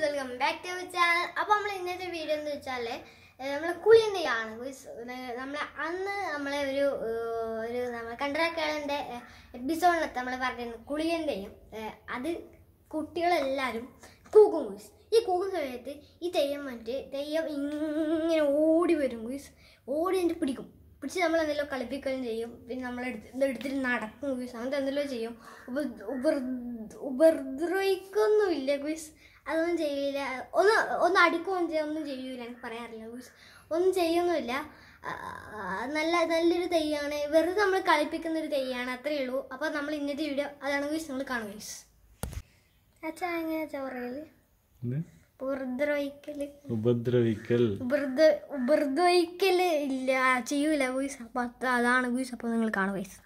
Welcome back to our channel അപ്പോൾ നമ്മൾ ഇന്നത്തെ വീഡിയോ എന്ന് വെച്ചാൽ നമ്മളെ കുളിയന്തയാണ് നമ്മളെ അന്ന് നമ്മളെ ഒരു ഏഹ്, ഒരു നമ്മളെ കണ്ടറാക്കേളൻ്റെ എപ്പിസോഡിനകത്ത് നമ്മൾ പറഞ്ഞിരുന്നു കുളിയന്തയും ഏഹ്, അത് കുട്ടികളെല്ലാവരും കൂക്കും കുയിസ് ഈ കൂക്കും സമയത്ത് ഈ തെയ്യം വന്നിട്ട് തെയ്യം ഇങ്ങനെ ഓടി വരും കുയിസ് ഓടി എന്നിട്ട് പിടിക്കും പിടിച്ച് നമ്മൾ എന്തെങ്കിലും കളിപ്പിക്കുകയും ചെയ്യും പിന്നെ നമ്മൾ എടുത്തിട്ട് നടക്കും കുയിസ് അങ്ങനത്തെ എന്തെങ്കിലും ചെയ്യും ഉപ- ഉപർ- ഉപദ്രവിക്കൊന്നുമില്ല കുയിസ് അതൊന്നും ചെയ്യില്ല ഒന്ന് ഒന്ന് അടിക്കുകയും ചെയ്യും ഒന്നും ചെയ്യൂല എനിക്ക് പറയാറില്ല കുയിസ് ഒന്നും ചെയ്യൊന്നുമില്ല ആ, നല്ല നല്ലൊരു തെയ്യാണ് വെറുതെ നമ്മൾ കളിപ്പിക്കുന്ന ഒരു തെയ്യാണ് അത്രയേ ഉള്ളൂ അപ്പോൾ നമ്മൾ ഇന്നത്തെ വീഡിയോ അതാണ് കുയിസ് നമ്മൾ കാണും കുയിസ് അച്ഛാ എങ്ങനെയാ അച്ഛാ പറയല് എന്ത്? ഉപദ്രവിക്കല് ഉപദ്രവിക്കൽ ഉപദ്ര ഉപദ്രവിക്കല് ഇല്ല ചെയ്യൂല കുയിസ് അപ്പോൾ അത് അതാണ് കുയിസ് അപ്പോൾ നിങ്ങൾ കാണും കുയിസ്